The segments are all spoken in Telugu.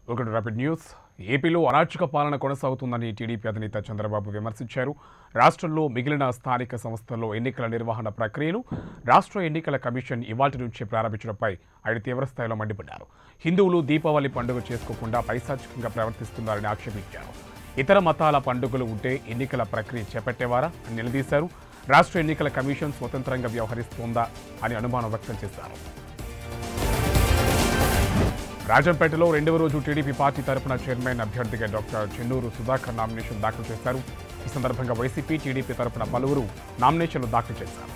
ఒకటి ర్యాపిడ్ న్యూస్ ఏపీలో అరాచక పాలన కొనసాగుతుందని టీడీపీ అధినేత చంద్రబాబు విమర్శించారు రాష్ట్రంలో మిగిలిన స్థానిక సంస్థల్లో ఎన్నికల నిర్వహణ ప్రక్రియను రాష్ట్ర ఎన్నికల కమిషన్ ఇవాటి నుంచి ప్రారంభించడంపై ఆయన తీవ్రస్థాయిలో మండిపడ్డారు హిందువులు దీపావళి పండుగ చేసుకోకుండా పైశాచికంగా ప్రవర్తిస్తున్నారని ఆక్షేపించారు ఇతర మతాల పండుగలు ఉంటే ఎన్నికల ప్రక్రియ చేపట్టేవారా అని నిలదీశారు రాష్ట్ర ఎన్నికల కమిషన్ స్వతంత్రంగా వ్యవహరిస్తోందా అని అనుమానం వ్యక్తం చేశారు రాజంపేటలో రెండవ రోజు టీడీపీ పార్టీ తరపున చైర్మన్ అభ్యర్థిగా డాక్టర్ చెన్నూరు సుధాకర్ నామినేషన్ దాఖలు చేశారు ఈ సందర్భంగా వైసీపీ టీడీపీ తరపున పలువురు నామినేషన్లు దాఖలు చేశారు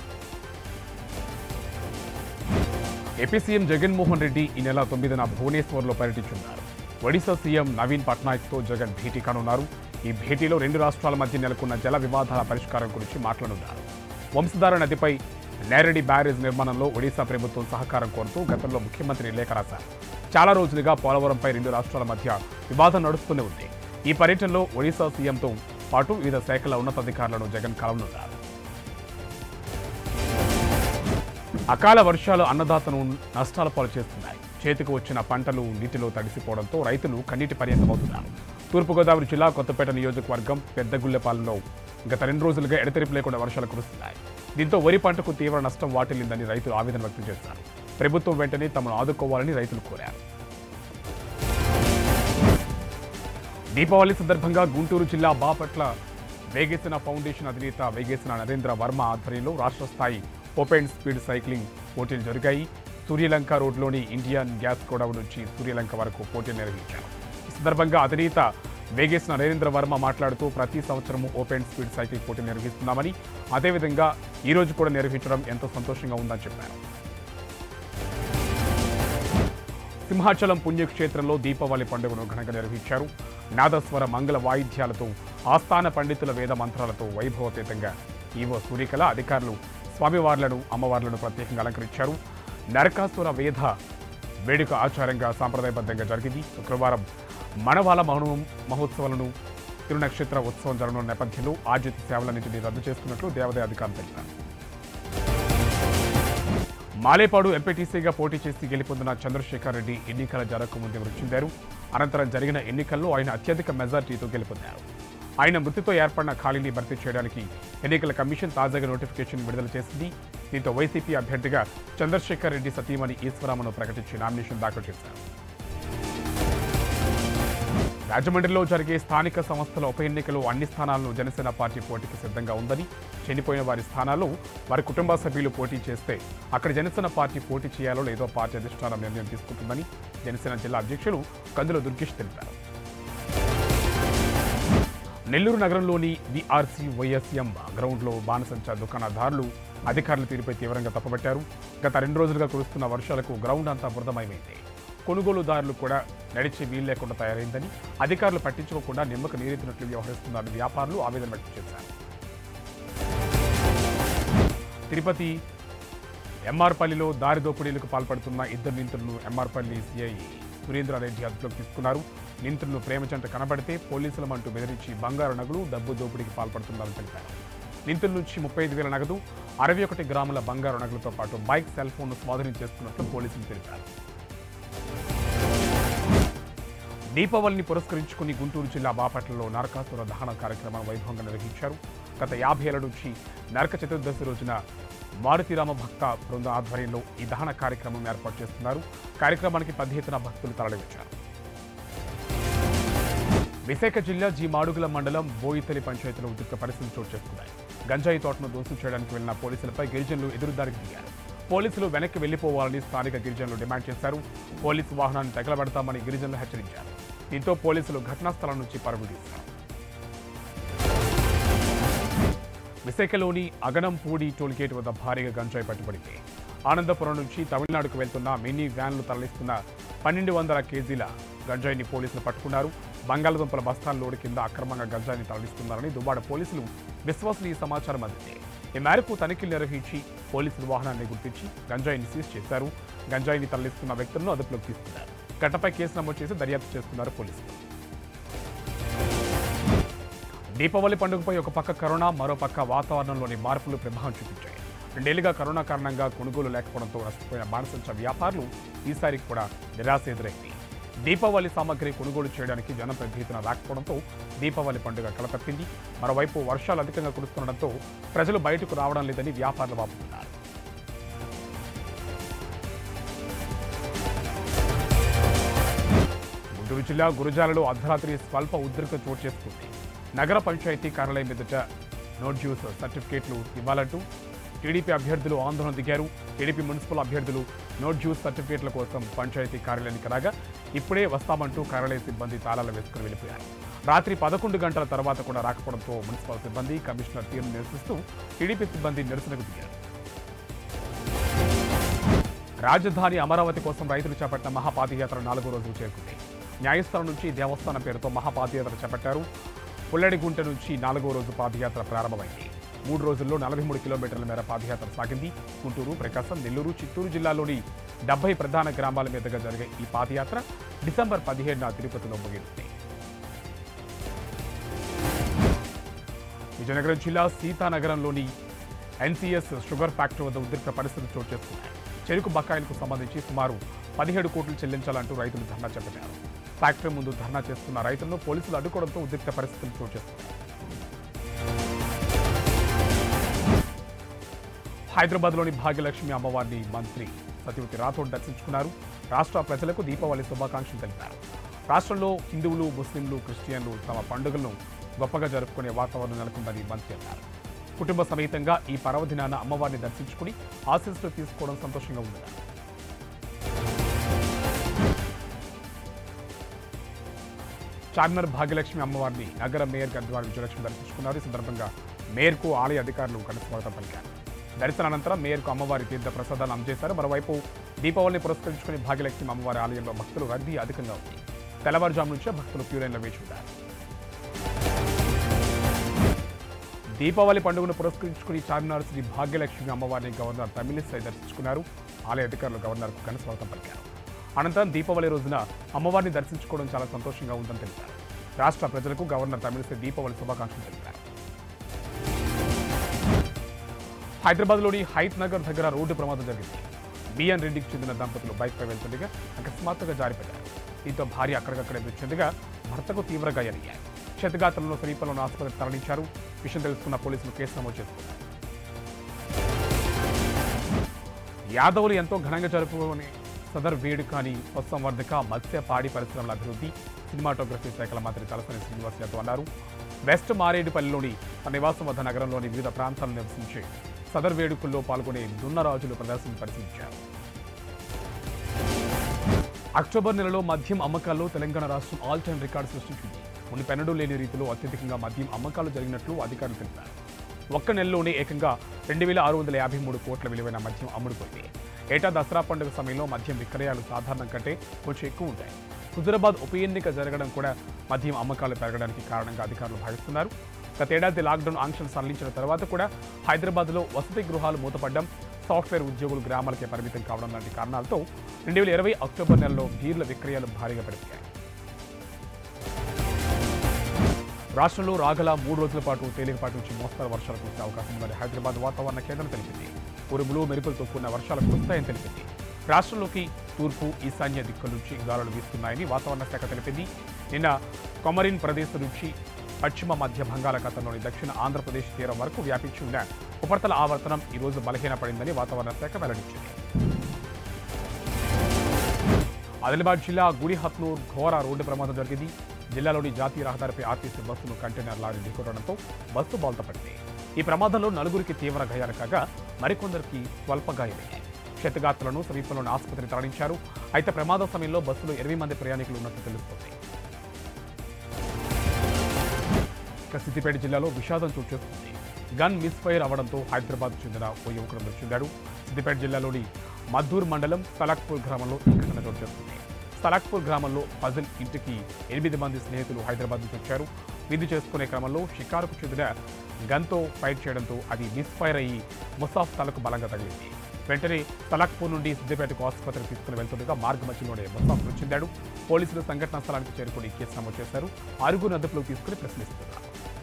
ఏపీ సీఎం జగన్మోహన్ రెడ్డి ఈ నెల తొమ్మిదిన భువనేశ్వర్లో పర్యటించున్నారు ఒడిశా సీఎం నవీన్ పట్నాయక్తో జగన్ భేటీ కానున్నారు ఈ భేటీలో రెండు రాష్ట్రాల మధ్య నెలకొన్న జల వివాదాల పరిష్కారం గురించి మాట్లాడనున్నారు వంశధార నదిపై నేరడి బ్యారేజ్ నిర్మాణంలో ఒడిశా ప్రభుత్వం సహకారం కోరుతూ గతంలో ముఖ్యమంత్రి లేఖ రాశారు చాలా రోజులుగా పోలవరంపై రెండు రాష్ట్రాల మధ్య వివాదం నడుస్తూనే ఉంది ఈ పర్యటనలో ఒడిశా సీఎంతో పాటు వివిధ శాఖల ఉన్నతాధికారులను జగన్ కలవనున్నారు అకాల వర్షాలు అన్నదాతను నష్టాల పాలు చేస్తున్నాయి చేతికి వచ్చిన పంటలు నీటిలో తడిసిపోవడంతో రైతులు కన్నీటి పర్యంతమవుతున్నారు తూర్పుగోదావరి జిల్లా కొత్తపేట నియోజకవర్గం పెద్దగుళ్లపాలెంలో గత రెండు రోజులుగా ఎడతెరిపి లేకుండా వర్షాలు కురుస్తున్నాయి దీంతో వరి పంటకు తీవ్ర నష్టం వాటిల్లిందని రైతులు ఆవేదన వ్యక్తం చేశారు ప్రభుత్వం వెంటనే తమను ఆదుకోవాలని రైతులు కోరారు దీపావళి సందర్భంగా గుంటూరు జిల్లా బాపట్ల వేగేసిన ఫౌండేషన్ అధినేత వేగేసిన నరేంద్ర వర్మ ఆధ్వర్యంలో రాష్ట్ర స్థాయి ఓపెన్ స్పీడ్ సైక్లింగ్ పోటీలు జరిగాయి సూర్యలంక రోడ్లోని ఇండియన్ గ్యాస్ గోడౌన్ నుంచి సూర్యలంక వరకు పోటీలు నిర్వహించారు ఈ సందర్భంగా అధినేత వేగేసిన నరేంద్ర వర్మ మాట్లాడుతూ ప్రతి సంవత్సరము ఓపెన్ స్పీడ్ సైక్లింగ్ పోటీ నిర్వహిస్తున్నామని అదేవిధంగా ఈ రోజు కూడా నిర్వహించడం ఎంతో సంతోషంగా ఉందని చెప్పారు సింహాచలం పుణ్యక్షేత్రంలో దీపావళి పండుగను ఘనంగా నిర్వహించారు నాదస్వర మంగళ వాయిద్యాలతో ఆస్థాన పండితుల వేద మంత్రాలతో వైభవపేతంగా ఈవో సూర్యకళ అధికారులు స్వామివార్లను అమ్మవార్లను ప్రత్యేకంగా అలంకరించారు నరకాసుర వేద వేడుక ఆచారంగా సాంప్రదాయబద్ధంగా జరిగింది శుక్రవారం మనవాల మహో మహోత్సవాలను తిరునక్షత్ర ఉత్సవం జరగనున్న నేపథ్యంలో ఆర్జిత సేవలన్నింటినీ రద్దు చేస్తున్నట్లు దేవాదాయ అధికారులు తెలిపారు మాలేపాడు ఎంపీటీసీగా పోటీ చేసి గెలుపొందిన చంద్రశేఖర్ రెడ్డి ఎన్నికల జరగకముందే మృతి చెందారు అనంతరం జరిగిన ఎన్నికల్లో ఆయన అత్యధిక మెజార్టీతో గెలుపొందారు ఆయన మృతితో ఏర్పడిన ఖాళీని భర్తీ చేయడానికి ఎన్నికల కమిషన్ తాజాగా నోటిఫికేషన్ విడుదల చేసింది దీంతో వైసీపీ అభ్యర్థిగా చంద్రశేఖర్ రెడ్డి సతీమణి ఈశ్వరామను ప్రకటించి నామినేషన్ దాఖలు చేశారు రాజమండ్రిలో జరిగే స్థానిక సంస్థల ఉప ఎన్నికలో అన్ని స్థానాలను జనసేన పార్టీ పోటీకి సిద్ధంగా ఉందని చనిపోయిన వారి స్థానాల్లో వారి కుటుంబ సభ్యులు పోటీ చేస్తే అక్కడ జనసేన పార్టీ పోటీ చేయాలో లేదో పార్టీ అధిష్టానం నిర్ణయం తీసుకుంటుందని జనసేన జిల్లా అధ్యక్షులు కందుల దుర్గేష్ తెలిపారు నెల్లూరు నగరంలోని విఆర్సీ వైఎస్ఎం గ్రౌండ్లో బాణసంచా దుకాణదారులు అధికారుల తీరుపై తీవ్రంగా తప్పబట్టారు గత రెండు రోజులుగా కురుస్తున్న వర్షాలకు గ్రౌండ్ అంతా బురదమయమైంది కొనుగోలుదారులు కూడా నడిచే వీలు లేకుండా తయారైందని అధికారులు పట్టించుకోకుండా నిమ్మకు నీరెత్తినట్లు వ్యవహరిస్తున్నారని వ్యాపారులు ఆవేదన వ్యక్తం చేశారు తిరుపతి ఎంఆర్పల్లిలో దారి దోపిడీలకు పాల్పడుతున్న ఇద్దరు నిందితులను ఎంఆర్పల్లి సిఐ సురేంద్రారెడ్డి అదుపులోకి తీసుకున్నారు నిందితులను ప్రేమచంట కనబడితే పోలీసులమంటూ బెదిరించి బంగారు నగలు డబ్బు దోపిడీకి పాల్పడుతున్నారని తెలిపారు నిందితుల నుంచి ముప్పై ఐదు వేల నగదు అరవై ఒకటి గ్రాముల బంగారు నగలతో పాటు బైక్ సెల్ ఫోన్ను స్వాధీనం చేసుకున్నట్లు పోలీసులు తెలిపారు దీపావళిని పురస్కరించుకుని గుంటూరు జిల్లా బాపట్లలో నరకాసుర దహన కార్యక్రమం వైభవంగా నిర్వహించారు గత యాభై ఏళ్ల నుంచి నరక చతుర్దశి రోజున మారుతిరామ భక్త బృందం ఆధ్వర్యంలో ఈ దహన కార్యక్రమం ఏర్పాటు చేస్తున్నారు కార్యక్రమానికి పెద్ద ఎత్తున భక్తులు తరలివచ్చారు విశాఖ జిల్లా జీ మాడుగుల మండలం బోయితలి పంచాయతీలో ఉద్రిక్త పరిస్థితులు చోటు చేసుకున్నాయి గంజాయి తోటను దోసు చేయడానికి వెళ్లిన పోలీసులపై గిరిజనులు ఎదురుదారికి దిగారు పోలీసులు వెనక్కి వెళ్లిపోవాలని స్థానిక గిరిజనులు డిమాండ్ చేశారు పోలీసు వాహనాన్ని తగలబెడతామని గిరిజనులు హెచ్చరించారు దీంతో పోలీసులు ఘటనా స్థలం నుంచి పరుగులు తీశారు విశాఖలోని అగనంపూడి టోల్గేట్ వద్ద భారీగా గంజాయి పట్టుబడింది ఆనందపురం నుంచి తమిళనాడుకు వెళ్తున్న మినీ వ్యాన్లు తరలిస్తున్న పన్నెండు వందల కేజీల గంజాయిని పోలీసులు పట్టుకున్నారు బంగాళదుంపల బస్తాల లోడు కింద అక్రమంగా గంజాయిని తరలిస్తున్నారని దువ్వాడ పోలీసులు విశ్వసనీయ సమాచారం అందింది ఈ మేరకు తనిఖీలు నిర్వహించి పోలీసులు వాహనాన్ని గుర్తించి గంజాయిని సీజ్ చేశారు గంజాయిని తరలిస్తున్న వ్యక్తులను అదుపులోకి తీసుకున్నారు ఘటనపై కేసు నమోదు చేసి దర్యాప్తు చేస్తున్నారు పోలీసులు దీపావళి పండుగపై ఒక పక్క కరోనా మరో పక్క వాతావరణంలోని మార్పులు ప్రభావం చూపించాయి రెండేళ్లుగా కరోనా కారణంగా కొనుగోలు లేకపోవడంతో నష్టపోయిన బాణసంచ వ్యాపారులు ఈసారి కూడా నిరాశ ఎదురైంది దీపావళి సామాగ్రి కొనుగోలు చేయడానికి జనం పెద్ద ఎత్తున రాకపోవడంతో దీపావళి పండుగ కలతప్పింది మరోవైపు వర్షాలు అధికంగా కురుస్తుండటంతో ప్రజలు బయటకు రావడం లేదని వ్యాపారులు వాపుతున్నారు గుంటూరు జిల్లా గురజాలలో అర్ధరాత్రి స్వల్ప ఉద్రిక్త చోటు చేసుకుంది నగర పంచాయతీ కార్యాలయం ఎదుట నో డ్యూస్ సర్టిఫికేట్లు ఇవ్వాలంటూ టీడీపీ అభ్యర్థులు ఆందోళన దిగారు టీడీపీ మున్సిపల్ అభ్యర్థులు నో డ్యూస్ సర్టిఫికేట్ల కోసం పంచాయతీ కార్యాలయానికి రాగా ఇప్పుడే వస్తామంటూ కార్యాలయ సిబ్బంది తాళాలు వేసుకుని వెళ్ళిపోయారు రాత్రి పదకొండు గంటల తర్వాత కూడా రాకపోవడంతో మున్సిపల్ సిబ్బంది కమిషనర్ తీరును నిరసిస్తూ టీడీపీ సిబ్బంది నిరసనకు దిగారు రాజధాని అమరావతి కోసం రైతులు చేపట్టిన మహాపాదయాత్ర నాలుగో రోజు చేరుకుంది న్యాయస్థానం నుంచి దేవస్థానం పేరుతో మహాపాదయాత్ర చేపట్టారు పుల్లడిగుంట నుంచి నాలుగో రోజు పాదయాత్ర ప్రారంభమైంది మూడు రోజుల్లో నలభై మూడు కిలోమీటర్ల మేర పాదయాత్ర సాగింది గుంటూరు ప్రకాశం నెల్లూరు చిత్తూరు జిల్లాలోని డెబ్బై ప్రధాన గ్రామాల మీదుగా జరిగే ఈ పాదయాత్ర డిసెంబర్ పదిహేడున తిరుపతిలో ముగిస్తుంది విజయనగరం జిల్లా సీతానగరంలోని ఎన్సీఎస్ షుగర్ ఫ్యాక్టరీ వద్ద ఉద్రిక్త పరిస్థితులు చోటు చేసుకున్నాయి చెరుకు బకాయిలకు సంబంధించి సుమారు పదిహేడు కోట్లు చెల్లించాలంటూ రైతులు ధర్నా చేపట్టారు ఫ్యాక్టరీ ముందు ధర్నా చేస్తున్న రైతులను పోలీసులు అడ్డుకోవడంతో ఉద్రిక్త పరిస్థితులు చోటు చేసుకున్నాయి హైదరాబాద్లోని భాగ్యలక్ష్మి అమ్మవారిని మంత్రి సత్యవతి రాథోడ్ దర్శించుకున్నారు రాష్ట్ర ప్రజలకు దీపావళి శుభాకాంక్షలు తెలిపారు రాష్ట్రంలో హిందువులు ముస్లింలు క్రిస్టియన్లు తమ పండుగలను గొప్పగా జరుపుకునే వాతావరణం నెలకొందని మంత్రి అన్నారు కుటుంబ సమేతంగా ఈ పర్వదినాన అమ్మవారిని దర్శించుకుని ఆశీస్సులు తీసుకోవడం సంతోషంగా ఉందన్నారు చార్మినార్ భాగ్యలక్ష్మి అమ్మవారిని నగర మేయర్ గద్వాల విజయలక్ష్మి దర్శించుకున్నారు ఈ సందర్భంగా మేయర్కు ఆలయ అధికారులు ఘనస్వాగతం పలికారు దర్శనానంతరం మేయర్కు అమ్మవారి తీర్థ ప్రసాదాలు అందజేశారు మరోవైపు దీపావళిని పురస్కరించుకుని భాగ్యలక్ష్మి అమ్మవారి ఆలయంలో భక్తులు రద్దీ అధికంగా ఉంది తెల్లవారుజాము నుంచే భక్తులు క్యూలైన్లో వేచి ఉన్నారు దీపావళి పండుగను పురస్కరించుకుని చార్మినార్ శ్రీ భాగ్యలక్ష్మి అమ్మవారిని గవర్నర్ తమిళిసై దర్శించుకున్నారు ఆలయ అధికారులు గవర్నర్కు ఘనస్వాగతం పలికారు అనంతరం దీపావళి రోజున అమ్మవారిని దర్శించుకోవడం చాలా సంతోషంగా ఉందని తెలిపారు రాష్ట్ర ప్రజలకు గవర్నర్ తమిళిసై దీపావళి శుభాకాంక్షలు తెలిపారు హైదరాబాద్లోని హైత్ నగర్ దగ్గర రోడ్డు ప్రమాదం జరిగింది బిఎన్ రెడ్డికి చెందిన దంపతులు బైక్పై వెళ్తుండగా అకస్మాత్తుగా జారిపడ్డారు దీంతో భార్య అక్కడికక్కడే మృతి చెందగా భర్తకు తీవ్ర గాయాలయ్యాయి క్షతగాత్రంలో సమీపంలోని ఆసుపత్రికి తరలించారు విషయం తెలుసుకున్న పోలీసులు కేసు నమోదు చేసుకున్నారు యాదవులు ఎంతో ఘనంగా జరుపుకునే సదర్ వేడుకని పశుసంవర్ధక మత్స్య పాడి పరిశ్రమల అభివృద్ధి సినిమాటోగ్రఫీ శాఖల మంత్రి తలసాని శ్రీనివాస్ యాదవ్ అన్నారు వెస్ట్ మారేడుపల్లిలోని తన నివాసం వద్ద నగరంలోని వివిధ ప్రాంతాలను నివసించే సదర్ వేడుకల్లో పాల్గొనే దున్నరాజులు ప్రదర్శన పరిశీలించారు అక్టోబర్ నెలలో మద్యం అమ్మకాల్లో తెలంగాణ రాష్ట్రం ఆల్ టైమ్ రికార్డు సృష్టించింది మునిపెన్నడూ లేని రీతిలో అత్యధికంగా మద్యం అమ్మకాలు జరిగినట్లు అధికారులు తెలిపారు ఒక్క నెలలోనే ఏకంగా రెండు వేల ఆరు వందల యాభై మూడు కోట్ల విలువైన మద్యం అమ్ముడుపోయింది ఏటా దసరా పండుగ సమయంలో మద్యం విక్రయాలు సాధారణం కంటే కొంచెం ఎక్కువ ఉంటాయి హుజరాబాద్ ఉప ఎన్నిక జరగడం కూడా మద్యం అమ్మకాలు పెరగడానికి కారణంగా అధికారులు భావిస్తున్నారు గతేడాది లాక్డౌన్ ఆంక్షలు సడలించిన తర్వాత కూడా హైదరాబాద్లో వసతి గృహాలు మూతపడ్డం సాఫ్ట్వేర్ ఉద్యోగులు గ్రామాలకే పరిమితం కావడం లాంటి కారణాలతో రెండు వేల ఇరవై అక్టోబర్ నెలలో బీర్ల విక్రయాలు భారీగా పెరిగాయి రాష్ట్రంలో రాగల మూడు రోజుల పాటు తేలికపాటి నుంచి మోస్తరు వర్షాలు కురిసే అవకాశం ఉందని హైదరాబాద్ వాతావరణ కేంద్రం తెలిపింది ఉరుములు మెరుపులతో కూడిన వర్షాలు కురుస్తాయని తెలిపింది రాష్ట్రంలోకి తూర్పు ఈశాన్య దిక్కుల నుంచి గాలులు వీస్తున్నాయని వాతావరణ శాఖ తెలిపింది నిన్న కొమరిన్ ప్రదేశ్ నుంచి పశ్చిమ మధ్య బంగాళాఖాతంలోని దక్షిణ ఆంధ్రప్రదేశ్ తీరం వరకు వ్యాపించి ఉన్న ఉపరితల ఆవర్తనం ఈ రోజు బలహీనపడిందని వాతావరణ శాఖ వెల్లడించింది ఆదిలాబాద్ జిల్లా గుడిహత్నూర్ ఘోర రోడ్డు ప్రమాదం జరిగింది జిల్లాలోని జాతీయ రహదారిపై ఆర్టీసీ బస్సును కంటైనర్ లారీ ఢీకొట్టడంతో బస్సు బోల్తపడింది ఈ ప్రమాదంలో నలుగురికి తీవ్ర గాయాలు కాగా మరికొందరికి స్వల్ప గాయాలయ్యాయి క్షతగాత్రులను సమీపంలోని ఆసుపత్రికి తరలించారు అయితే ప్రమాద సమయంలో బస్సులో ఇరవై మంది ప్రయాణికులు ఉన్నట్లు తెలుస్తోంది ఇక సిద్దిపేట జిల్లాలో విషాదం చోటు చేసుకుంది గన్ మిస్ఫైర్ అవడంతో హైదరాబాద్ చెందిన ఓ యువకుడు మృతి చెందాడు సిద్దిపేట జిల్లాలోని మద్దూర్ మండలం సలాక్పూర్ గ్రామంలో ఈ ఘటన చోటు చేసుకుంది సలాక్పూర్ గ్రామంలో ఫజల్ ఇంటికి ఎనిమిది మంది స్నేహితులు హైదరాబాద్ నుంచి వచ్చారు విధి చేసుకునే క్రమంలో షికారుకు చెందిన గన్తో ఫైర్ చేయడంతో అది మిస్ఫైర్ అయ్యి ముసాఫ్ తలకు బలంగా తగిలింది వెంటనే తలాక్పూర్ నుండి సిద్దిపేటకు ఆసుపత్రికి తీసుకుని వెళ్తుండగా మార్గ మధ్యలోనే ముసాఫ్ మృతి చెందాడు పోలీసులు సంఘటనా స్థలానికి చేరుకుని కేసు నమోదు చేశారు ఆరుగురు అదుపులోకి తీసుకుని ప్రశ్నిస్తున్నారు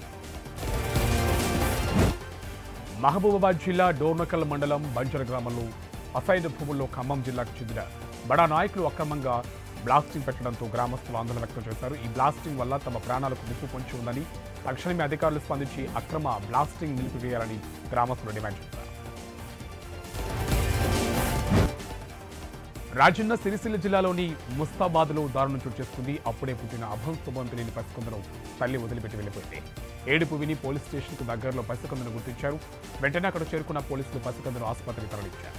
మహబూబాబాద్ జిల్లా డోర్నకల్ మండలం బంజర గ్రామంలో అసైన్ భూముల్లో ఖమ్మం జిల్లాకు చెందిన బడా నాయకులు అక్రమంగా బ్లాస్టింగ్ పెట్టడంతో గ్రామస్తులు ఆందోళన వ్యక్తం చేశారు ఈ బ్లాస్టింగ్ వల్ల తమ ప్రాణాలకు ముప్పు పొంచి ఉందని తక్షణమే అధికారులు స్పందించి అక్రమ బ్లాస్టింగ్ నిలిపివేయాలని గ్రామస్తులు డిమాండ్ చేశారు రాజన్న సిరిసిల్ల జిల్లాలోని ముస్తాబాద్లో దారుణం చోటు చేసుకుంది అప్పుడే పుట్టిన అభం శుభం తెలియని పసికందును తల్లి వదిలిపెట్టి వెళ్ళిపోయింది ఏడుపు విని పోలీస్ స్టేషన్కు దగ్గరలో పసికందును గుర్తించారు వెంటనే అక్కడ చేరుకున్న పోలీసులు పసికందును ఆసుపత్రికి తరలించారు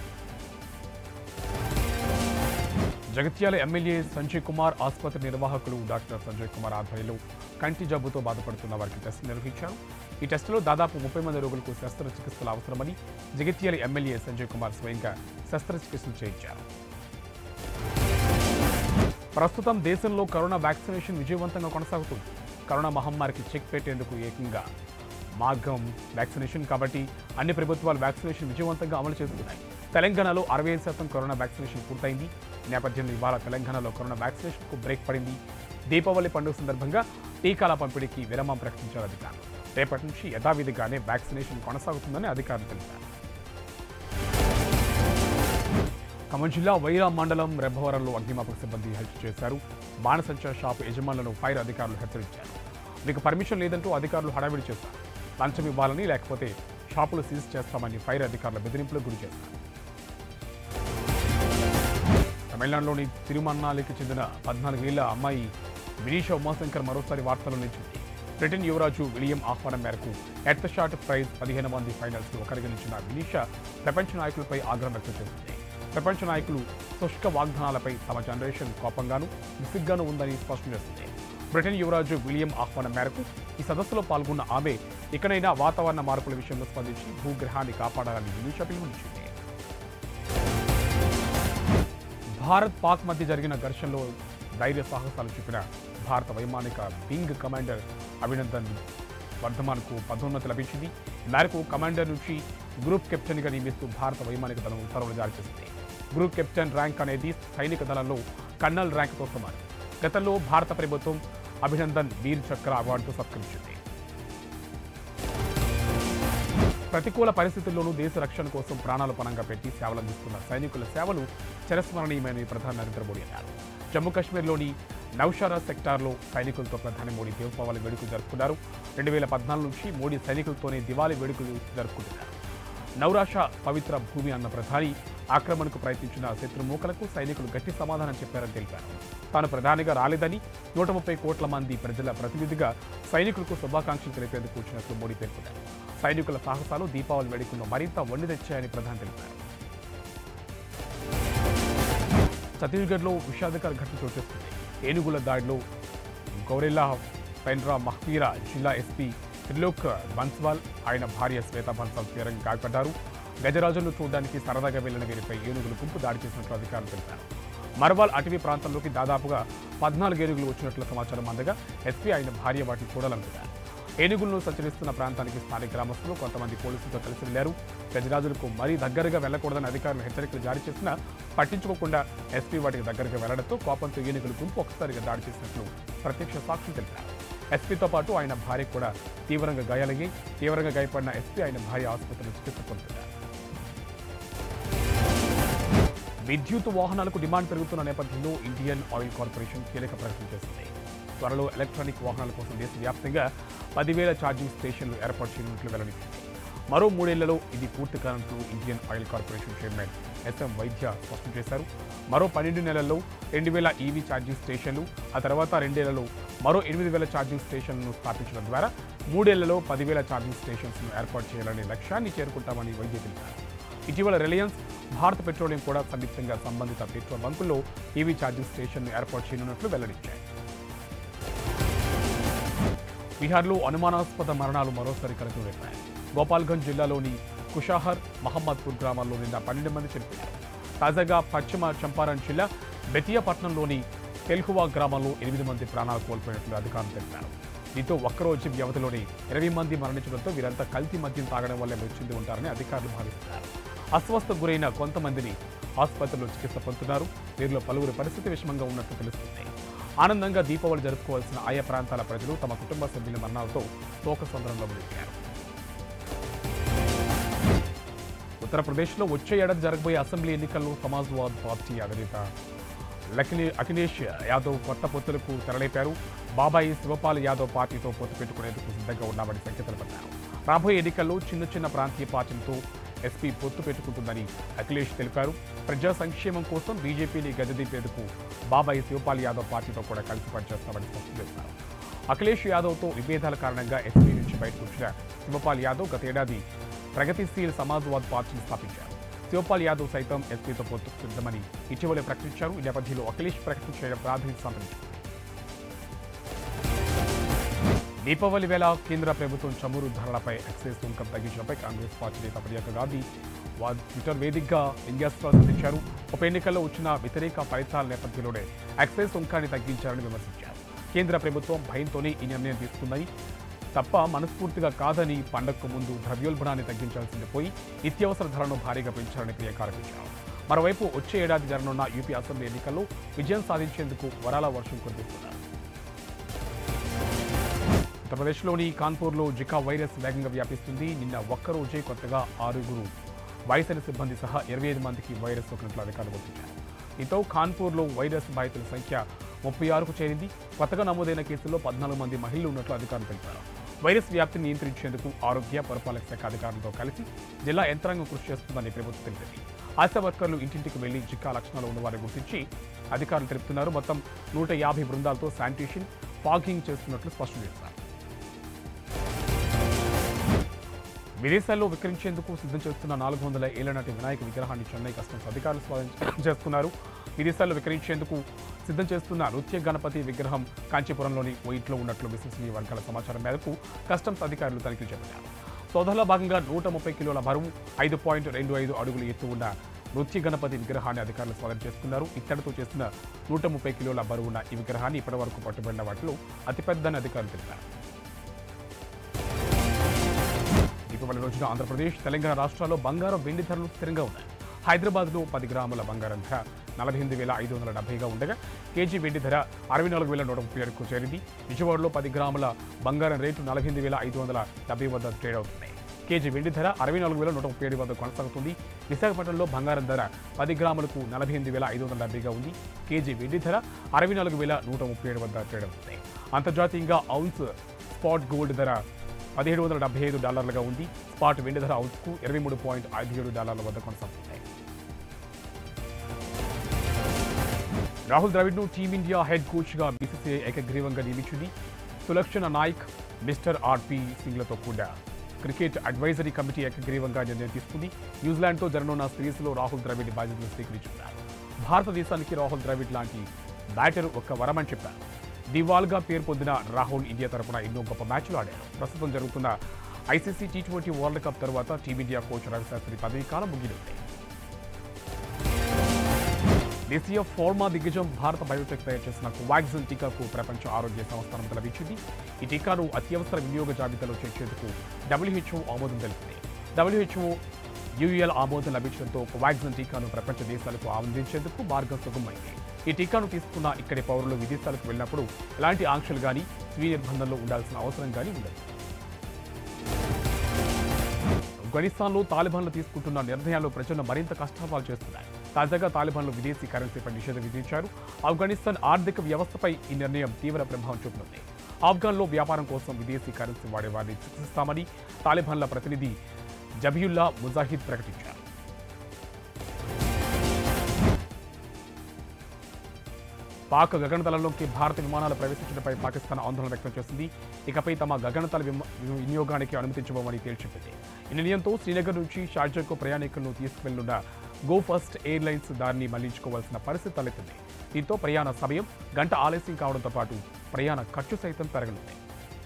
జగిత్యాల ఎమ్మెల్యే సంజయ్ కుమార్ ఆసుపత్రి నిర్వాహకులు డాక్టర్ సంజయ్ కుమార్ ఆధ్వర్యంలో కంటి జబ్బుతో బాధపడుతున్న వారికి టెస్ట్ నిర్వహించారు ఈ టెస్టులో దాదాపు ముప్పై మంది రోగులకు శస్త్రచికిత్సలు అవసరమని జగిత్యాల ఎమ్మెల్యే సంజయ్ కుమార్ స్వయంగా శస్త్రచికిత్సలు చేయించారు ప్రస్తుతం దేశంలో కరోనా వ్యాక్సినేషన్ విజయవంతంగా కొనసాగుతుంది కరోనా మహమ్మారికి చెక్ పెట్టేందుకు ఏకంగా మార్గం వ్యాక్సినేషన్ కాబట్టి అన్ని ప్రభుత్వాలు వ్యాక్సినేషన్ విజయవంతంగా అమలు చేస్తున్నాయి తెలంగాణలో అరవై ఐదు శాతం కరోనా వ్యాక్సినేషన్ పూర్తయింది ఈ నేపథ్యంలో ఇవాళ తెలంగాణలో కరోనా వ్యాక్సినేషన్కు బ్రేక్ పడింది దీపావళి పండుగ సందర్భంగా టీకాల పంపిణీకి విరామం ప్రకటించారు అధికారులు రేపటి నుంచి యథావిధిగానే వ్యాక్సినేషన్ కొనసాగుతుందని అధికారులు తెలిపారు ఖమ్మం జిల్లా వైరా మండలం రెబ్బవరంలో అగ్నిమాపక సిబ్బంది హత్య చేశారు బాణసంచా షాపు యజమానులను ఫైర్ అధికారులు హెచ్చరించారు మీకు పర్మిషన్ లేదంటూ అధికారులు హడావిడి చేశారు లంచం ఇవ్వాలని లేకపోతే షాపులు సీజ్ చేస్తామని ఫైర్ అధికారుల బెదిరింపులకు గురి చేశారు తమిళనాడులోని తిరుమన్నాలికి చెందిన పద్నాలుగేళ్ల అమ్మాయి వినీష ఉమాశంకర్ మరోసారి వార్తల్లో నిలిచింది బ్రిటన్ యువరాజు విలియం ఆహ్వానం మేరకు ఎట్ ద షాట్ ప్రైజ్ పదిహేను మంది ఫైనల్స్ ఒకరిగా నిలిచిన వినీష ప్రపంచ నాయకులపై ఆగ్రహం వ్యక్తం చేసింది ప్రపంచ నాయకులు శుష్క వాగ్దానాలపై తమ జనరేషన్ కోపంగాను విసిగ్గాను ఉందని స్పష్టం చేస్తుంది బ్రిటన్ యువరాజు విలియం ఆహ్వానం మేరకు ఈ సదస్సులో పాల్గొన్న ఆమె ఇకనైనా వాతావరణ మార్పుల విషయంలో స్పందించి భూగ్రహాన్ని కాపాడాలని వినీష పిలుపునిచ్చింది భారత్ పాక్ మధ్య జరిగిన ఘర్షణలో ధైర్య సాహసాలు చూపిన భారత వైమానిక వింగ్ కమాండర్ అభినందన్ వర్ధమాన్కు పదోన్నతి లభించింది ఈ మేరకు కమాండర్ నుంచి గ్రూప్ కెప్టెన్గా నియమిస్తూ భారత వైమానిక దళం ఉత్తర్వులు జారీ చేసింది గ్రూప్ కెప్టెన్ ర్యాంక్ అనేది సైనిక దళంలో కర్నల్ ర్యాంక్తో సమానం గతంలో భారత ప్రభుత్వం అభినందన్ వీర్ చక్ర అవార్డుతో సత్కరించింది ప్రతికూల పరిస్థితుల్లోనూ దేశ రక్షణ కోసం ప్రాణాలు పణంగా పెట్టి సేవలందిస్తున్న సైనికుల సేవలు చిరస్మరణీయమని ప్రధాని నరేంద్ర మోడీ అన్నారు జమ్మూ కాశ్మీర్లోని నౌషారా సెక్టార్లో సైనికులతో ప్రధాని మోడీ దీపావళి వేడుకలు జరుపుకున్నారు రెండు వేల పద్నాలుగు నుంచి మోడీ సైనికులతోనే దివాళీ వేడుకలు జరుపుకుంటున్నారు నౌరాష పవిత్ర భూమి అన్న ప్రధాని ఆక్రమణకు ప్రయత్నించిన శత్రుమూకలకు సైనికులు గట్టి సమాధానం చెప్పారని తెలిపారు తాను ప్రధానిగా రాలేదని నూట ముప్పై కోట్ల మంది ప్రజల ప్రతినిధిగా సైనికులకు శుభాకాంక్షలు తెలిపేందుకు వచ్చినట్లు మోడీ పేర్కొన్నారు సైనికుల సాహసాలు దీపావళి వేడుకలను మరింత వండి తెచ్చాయని ప్రధాని తెలిపారు ఛత్తీస్గఢ్లో విషాదకర ఘటన చోటు చేసుకుంది ఏనుగుల దాడిలో గౌరెల్లా పెండ్రా మహ్మీరా జిల్లా ఎస్పీ త్రిలోక్ బన్స్వాల్ ఆయన భార్య శ్వేత బన్సాల్ తీవ్రంగా గాయపడ్డారు గజరాజులను చూడడానికి సరదాగా వెళ్లిన వీరిపై ఏనుగులు గుంపు దాడి చేసినట్లు అధికారులు తెలిపారు మర్వాల్ అటవీ ప్రాంతంలోకి దాదాపుగా పద్నాలుగు ఏనుగులు వచ్చినట్లు సమాచారం అందగా ఎస్పీ ఆయన భార్య వాటిని చూడాలనుకున్నారు ఏనుగులను సంచరిస్తున్న ప్రాంతానికి స్థానిక గ్రామస్తులు కొంతమంది పోలీసులతో కలిసి వెళ్లారు గజరాజులకు మరీ దగ్గరగా వెళ్లకూడదని అధికారులు హెచ్చరికలు జారీ చేసినా పట్టించుకోకుండా ఎస్పీ వాటికి దగ్గరగా వెళ్లడంతో కోపంతో ఏనుగుల గుంపు ఒక్కసారిగా దాడి చేసినట్లు ప్రత్యక్ష సాక్షులు తెలిపారు ఎస్పీతో పాటు ఆయన భార్య కూడా తీవ్రంగా గాయాలయ్యి తీవ్రంగా గాయపడిన ఎస్పీ ఆయన భార్య ఆసుపత్రిలో చికిత్స పొందుతున్నారు విద్యుత్ వాహనాలకు డిమాండ్ పెరుగుతున్న నేపథ్యంలో ఇండియన్ ఆయిల్ కార్పొరేషన్ కీలక ప్రకటన చేసింది త్వరలో ఎలక్ట్రానిక్ వాహనాల కోసం దేశవ్యాప్తంగా పదివేల ఛార్జింగ్ స్టేషన్లు ఏర్పాటు చేయనున్నట్లు వెల్లడించింది మరో మూడేళ్లలో ఇది పూర్తి కానున్నట్లు Indian Oil Corporation chairman SM Vaidya స్పష్టం చేశారు మరో పన్నెండు నెలల్లో రెండు వేల ఈవీ ఛార్జింగ్ స్టేషన్లు ఆ తర్వాత రెండేళ్లలో మరో ఎనిమిది వేల ఛార్జింగ్ స్టేషన్లను స్థాపించడం ద్వారా మూడేళ్లలో పదివేల ఛార్జింగ్ స్టేషన్స్ను ఏర్పాటు చేయాలనే లక్ష్యాన్ని చేరుకుంటామని వైద్య తెలిపారు ఇటీవల రిలయన్స్ భారత పెట్రోలియం కూడా సంయుక్తంగా సంబంధిత పెట్రోల్ బంకుల్లో ఈవీ ఛార్జింగ్ స్టేషన్ను ఏర్పాటు చేయనున్నట్లు వెల్లడించాయి బీహార్లో అనుమానాస్పద మరణాలు మరోసారి కలకలు రేపాయి గోపాల్గంజ్ జిల్లాలోని కుషాహర్ మహమ్మద్పూర్ గ్రామాల్లో నిన్న పన్నెండు మంది చనిపోయారు తాజాగా పశ్చిమ చంపారణ్ జిల్లా బెతియాపట్నంలోని తెల్హువా గ్రామంలో ఎనిమిది మంది ప్రాణాలు కోల్పోయినట్లు అధికారులు తెలిపారు దీంతో ఒక్కరోజు వ్యవధిలోనే ఇరవై మంది మరణించడంతో వీరంతా కల్తీ మద్యం తాగడం వల్లే మృతి ఉంటారని అధికారులు భావిస్తున్నారు అస్వస్థకు గురైన కొంతమందిని ఆసుపత్రిలో చికిత్స పొందుతున్నారు వీరిలో పలువురి పరిస్థితి విషమంగా ఉన్నట్లు తెలుస్తుంది ఆనందంగా దీపావళి జరుపుకోవాల్సిన ఆయా ప్రాంతాల ప్రజలు తమ కుటుంబ సభ్యుల మరణాలతో శోకసంద్రంలో మునిగారు ఉత్తరప్రదేశ్లో వచ్చే ఏడాది జరగబోయే అసెంబ్లీ ఎన్నికల్లో సమాజ్వాద్ పార్టీ అధినేత లక్ని అఖిలేష్ యాదవ్ కొత్త పొత్తులకు తెరలేపారు బాబాయి శివపాల్ యాదవ్ పార్టీతో పొత్తు పెట్టుకునేందుకు సిద్ధంగా ఉన్నామని సంకేతాలు పడ్డారు రాబోయే ఎన్నికల్లో చిన్న చిన్న ప్రాంతీయ పార్టీలతో ఎస్పీ పొత్తు పెట్టుకుంటుందని అఖిలేష్ తెలిపారు ప్రజా సంక్షేమం కోసం బీజేపీని గద్దెదింపేందుకు బాబాయి శివపాల్ యాదవ్ పార్టీతో కూడా కలిసి పనిచేస్తామని స్పష్టం చేశారు అఖిలేష్ యాదవ్తో విభేదాల కారణంగా ఎస్పీ నుంచి బయటకు వచ్చిన శివపాల్ యాదవ్ గత ఏడాది ప్రగతిశీల్ సమాజ్వాద్ పార్టీని స్థాపించారు శివపాల్ యాదవ్ సైతం ఎస్పీతో పొత్తుకు సిద్ధమని ఇటీవలే ప్రకటించారు ఈ నేపథ్యంలో అఖిలేష్ ప్రకటించిన ప్రాధాన్యత సంతరించారు దీపావళి వేళ కేంద్ర ప్రభుత్వం చమురు ధరలపై ఎక్సైజ్ సుంకం తగ్గించడంపై కాంగ్రెస్ పార్టీ నేత ప్రియాంక గాంధీ వారు ట్విట్టర్ వేదికగా వ్యంగ్యాస్త్రాలు సంధించారు ఉప ఎన్నికల్లో వచ్చిన వ్యతిరేక ఫలితాల నేపథ్యంలోనే ఎక్సైజ్ సుంకాన్ని తగ్గించారని విమర్శించారు కేంద్ర ప్రభుత్వం భయంతోనే ఈ నిర్ణయం తీసుకుందని తప్ప మనస్ఫూర్తిగా కాదని పండగకు ముందు ద్రవ్యోల్బణాన్ని తగ్గించాల్సింది పోయి నిత్యావసర ధరలను భారీగా పెంచారని ప్రియాంక ఆరోపించారు మరోవైపు వచ్చే ఏడాది జరగనున్న యూపీ అసెంబ్లీ ఎన్నికల్లో విజయం సాధించేందుకు వరాల వర్షం కురిపిస్తున్నారు ఉత్తరప్రదేశ్లోని కాన్పూర్లో జికా వైరస్ వేగంగా వ్యాపిస్తుంది నిన్న ఒక్కరోజే కొత్తగా ఆరుగురు వైసరి సిబ్బంది సహా ఇరవై ఐదు మందికి వైరస్ సోకినట్లు అధికారులు గుర్తించారు దీంతో కాన్పూర్లో వైరస్ బాధితుల సంఖ్య ముప్పై ఆరుకు చేరింది కొత్తగా నమోదైన కేసుల్లో పద్నాలుగు మంది మహిళలు ఉన్నట్లు అధికారులు తెలిపారు వైరస్ వ్యాప్తిని నియంత్రించేందుకు ఆరోగ్య పురపాలక శాఖ అధికారులతో కలిసి జిల్లా యంత్రాంగం కృషి చేస్తుందని ప్రభుత్వం తెలిపింది ఆశా వర్కర్లు ఇంటింటికి వెళ్లి జికా లక్షణాలు ఉన్నవారిని గుర్తించి అధికారులు తెలుపుతున్నారు మొత్తం నూట యాభై బృందాలతో శానిటేషన్ ఫాగింగ్ చేస్తున్నట్లు స్పష్టం చేశారు విదేశాల్లో విక్రయించేందుకు సిద్ధం చేస్తున్న నాలుగు వందల ఏళ్ల నాటి వినాయక విగ్రహాన్ని చెన్నై కస్టమ్స్ అధికారులు స్వాధీనం చేసుకున్నారు విదేశాల్లో విక్రయించేందుకు సిద్ధం చేస్తున్న నృత్య గణపతి విగ్రహం కాంచీపురంలోని ఓ ఇంట్లో ఉన్నట్లు విశ్వసనీయ వర్గాల సమాచారం మేరకు కస్టమ్స్ అధికారులు తనిఖీలు చేపట్టారు సోదరులో భాగంగా నూట ముప్పై కిలోల బరువు ఐదు పాయింట్ రెండు ఐదు అడుగులు ఎత్తు ఉన్న నృత్య గణపతి విగ్రహాన్ని అధికారులు స్వాధీనం చేసుకున్నారు ఇత్తడితో చేసిన నూట ముప్పై కిలోల బరువున్న ఈ విగ్రహాన్ని ఇప్పటివరకు పట్టుబడిన వాటిలో అతిపెద్దని అధికారులు తెలిపారు దీపావళి రోజున ఆంధ్రప్రదేశ్ తెలంగాణ రాష్ట్రాల్లో బంగారం వెండి ధరలు స్థిరంగా ఉన్నాయి హైదరాబాద్లో పది గ్రాముల బంగారం ధర నలభై ఎనిమిది వేల ఐదు వందల డెబ్బైగా ఉండగా కేజీ వెండి ధర అరవై నాలుగు వేల నూట ముప్పై ఏడుకు చేరింది విజయవాడలో పది గ్రాముల బంగారం రేటు నలభై ఎనిమిది వేల ఐదు వందల డెబ్బై వద్ద ట్రేడ్ అవుతుంది కేజీ వెండి ధర అరవై నాలుగు వేల నూట ముప్పై ఏడు వద్ద కొనసాగుతుంది విశాఖపట్నంలో బంగారం ధర పది గ్రాములకు నలభై ఎనిమిది వేల ఐదు వందల డెబ్బైగా ఉంది కేజీ వెండి ధర అరవై నాలుగు వేల నూట ముప్పై ఏడు వద్ద ట్రేడ్ అవుతుంది అంతర్జాతీయంగా ఔన్స్ స్పాట్ గోల్డ్ ధర పదిహేడు వందల డెబ్బై ఐదు డాలర్లుగా ఉంది స్పాట్ వెండి ధర ఔన్స్కు ఇరవై మూడు పాయింట్ ఐదు ఏడు డాలర్ల వద్ద కొనసాగుతుంది రాహుల్ ద్రవిడ్ను టీమిండియా హెడ్ కోచ్గా బీసీసీఐ ఏకగ్రీవంగా నియమించింది సులక్షణ నాయక్ మిస్టర్ ఆర్పి సింగ్లతో కూడా క్రికెట్ అడ్వైజరీ కమిటీ ఏకగ్రీవంగా నిర్ణయం తీసుకుంది న్యూజిలాండ్తో జరగనున్న సిరీస్లో రాహుల్ ద్రవిడ్ బాధ్యతలు స్వీకరించుకున్నారు భారతదేశానికి రాహుల్ ద్రవిడ్ లాంటి బ్యాటర్ ఒక్క వరమని చెప్పారు దివాల్గా పేరు పొందిన రాహుల్ ఇండియా తరపున ఎన్నో గొప్ప మ్యాచ్లు ఆడారు ప్రస్తుతం జరుగుతున్న ICC T twenty world cup తర్వాత టీమిండియా కోచ్ రవిశాస్త్రి పదవీ కాలం ముగినుంది దేశీయ ఫార్మా దిగ్గజం భారత బయోటెక్ తయారు చేసిన కోవాక్సిన్ టీకాకు ప్రపంచ ఆరోగ్య సంస్థ అనుమతి లభించింది ఈ టీకాను అత్యవసర వినియోగ జాబితాలో చేర్చేందుకు డబ్ల్యూహెచ్ఓ ఆమోదం తెలిపింది డబ్ల్యూహెచ్ఓ యూఎల్ ఆమోదం లభించడంతో కోవాక్సిన్ టీకాను ప్రపంచ దేశాలకు అందించేందుకు మార్గం సుగమైంది ఈ టీకాను తీసుకున్న ఇక్కడి పౌరులు విదేశాలకు వెళ్ళినప్పుడు ఎలాంటి ఆంక్షలు కానీ స్వీయ నిర్బంధంలో ఉండాల్సిన అవసరం కానీ ఉండదు ఆఫ్ఘనిస్తాన్లో తాలిబాన్లు తీసుకుంటున్న నిర్ణయాలు ప్రజలను మరింత కష్టాపాలు చేస్తున్నాయి తాజాగా తాలిబాన్లు విదేశీ కరెన్సీపై నిషేధం విధించారు ఆఫ్ఘనిస్తాన్ ఆర్థిక వ్యవస్థపై ఈ నిర్ణయం తీవ్ర ప్రభావం చూపనుంది ఆఫ్ఘన్లో వ్యాపారం కోసం విదేశీ కరెన్సీ వాడేవారిని శిక్షిస్తామని తాలిబాన్ల ప్రతినిధి జబియుల్లా ముజాహిద్ ప్రకటించారు పాక్ గగనతలంలోకి భారత విమానాలు ప్రవేశించడంపై పాకిస్తాన్ ఆందోళన వ్యక్తం చేసింది ఇకపై తమ గగనతల విమ- వినియోగానికి అనుమతించబోమని తేల్చిపెట్టింది ఈ నిర్ణయంతో శ్రీనగర్ నుంచి షార్జాకు ప్రయాణికులను తీసుకువెళ్లున్న గో ఫస్ట్ ఎయిర్లైన్స్ దారిని మళ్లించుకోవాల్సిన పరిస్థితి తలెత్తింది దీంతో ప్రయాణ సమయం గంట ఆలస్యం కావడంతో పాటు ప్రయాణ ఖర్చు సైతం పెరగనుంది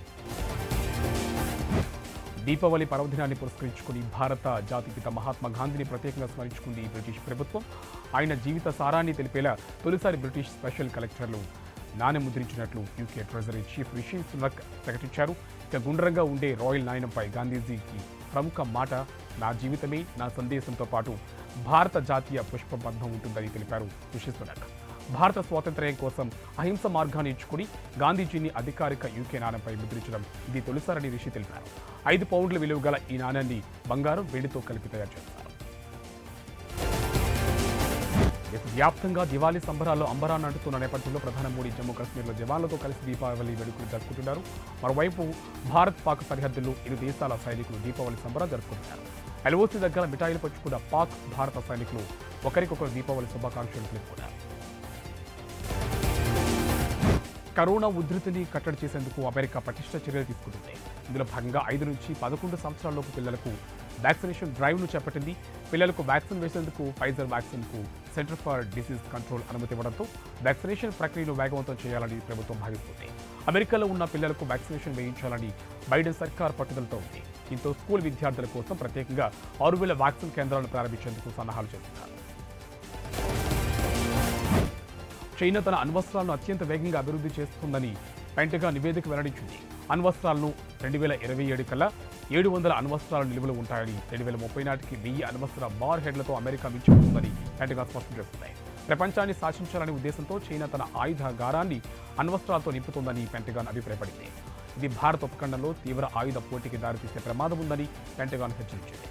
దీపావళి పర్వదినాన్ని పురస్కరించుకుని భారత జాతిపిత మహాత్మా గాంధీని ప్రత్యేకంగా స్మరించుకుంది ఈ బ్రిటిష్ ప్రభుత్వం ఆయన జీవిత సారాన్ని తెలిపేలా తొలిసారి బ్రిటిష్ స్పెషల్ కలెక్టర్లు నాణెం ముద్రించినట్లు UK treasury chief Rishi Sunak ప్రకటించారు ఇక గుండ్రంగా ఉండే రాయల్ నాయనంపై గాంధీజీకి ప్రముఖ మాట నా జీవితమే నా సందేశంతో పాటు భారత జాతీయ పుష్పబంధం ఉంటుందని తెలిపారు రిషి సునక్ భారత స్వాతంత్ర్యం కోసం అహింస మార్గాన్ని ఎంచుకుని గాంధీజీని అధికారిక యూకే నాణ్యంపై ముద్రించడం ఇది తొలిసారని రిషి తెలిపారు ఐదు పౌండ్ల విలువ గల ఈ నాణ్యాన్ని బంగారం వెండితో కలిపి తయారు చేస్తారు దేశవ్యాప్తంగా దివాళీ సంబరాల్లో అంబరాన్ని అంటుతున్న నేపథ్యంలో ప్రధాని మోడీ జమ్మూ కాశ్మీర్లో జవాన్లతో కలిసి దీపావళి వేడుకలు జరుపుకుంటున్నారు మరోవైపు భారత్ పాక్ సరిహద్దుల్లో ఇరు దేశాల సైనికులు దీపావళి సంబరాలు జరుపుకుంటున్నారు ఎల్ఓసి దగ్గర మిఠాయిలు పంచుకున్న పాక్ భారత సైనికులు ఒకరికొకరు దీపావళి శుభాకాంక్షలు తెలుపుకున్నారు కరోనా ఉధృతిని కట్టడి చేసేందుకు అమెరికా పటిష్ట చర్యలు తీసుకుంటుంది ఇందులో భాగంగా ఐదు నుంచి పదకొండు సంవత్సరాలలోపు పిల్లలకు వ్యాక్సినేషన్ డ్రైవ్ను చేపట్టింది పిల్లలకు వ్యాక్సిన్ వేసేందుకు ఫైజర్ వ్యాక్సిన్కు సెంటర్ ఫర్ డిసీజ్ కంట్రోల్ అనుమతి ఇవ్వడంతో వ్యాక్సినేషన్ ప్రక్రియను వేగవంతం చేయాలని ప్రభుత్వం భావిస్తుంది అమెరికాలో ఉన్న పిల్లలకు వ్యాక్సినేషన్ వేయించాలని బైడెన్ సర్కార్ పట్టుదలతో ఉంది దీంతో స్కూల్ విద్యార్థుల కోసం ప్రత్యేకంగా ఆరు వేల వ్యాక్సిన్ కేంద్రాలను ప్రారంభించేందుకు సన్నాహాలు చేస్తున్నారు చైనా తన అణ్వస్త్రాలను అత్యంత వేగంగా అభివృద్ధి చేస్తుందని పెంటగా నివేదిక వెల్లడించింది అణ్వస్త్రాలను రెండు వేల ఇరవై ఏడు కల్లా ఏడు వందల అణ్వస్త్రాల నిల్వలు ఉంటాయని రెండు వేల ముప్పై నాటికి వెయ్యి అణ్వస్త్ర బార్ హెడ్లతో అమెరికా మించిపోతుందని పెంటగా స్పష్టం చేస్తుంది ప్రపంచాన్ని శాసించాలనే ఉద్దేశంతో చైనా తన ఆయుధ గారాన్ని అణ్వస్త్రాలతో నింపుతోందని పెంటగాన్ అభిప్రాయపడింది ఇది భారత ఉపఖండంలో తీవ్ర ఆయుధ పోటీకి దారితీసే ప్రమాదం ఉందని పెంటగాన్ హెచ్చరించింది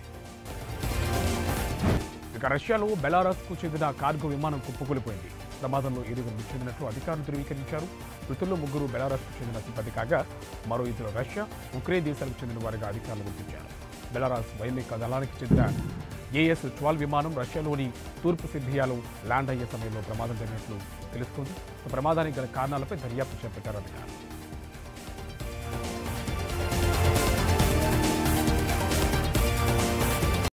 ఇక రష్యాలో బెలారస్కు చెందిన కార్గో విమానం కుప్పకూలిపోయింది ప్రమాదంలో ఏడుగురు మృతి చెందినట్లు అధికారులు ధృవీకరించారు మృతుల్లో ముగ్గురు బెలారస్కు చెందిన సిబ్బంది కాగా మరో ఇద్దరు రష్యా ఉక్రెయిన్ దేశాలకు చెందిన వారిగా అధికారులు గుర్తించారు బెలారస్ వైమానిక దళానికి చెందిన ఏఎస్ ట్వెల్వ్ విమానం రష్యాలోని తూర్పు సిబియాలో ల్యాండ్ అయ్యే సమయంలో ప్రమాదం జరిగినట్లు తెలుస్తోంది ప్రమాదానికి గల కారణాలపై దర్యాప్తు చేపట్టారు అధికారులు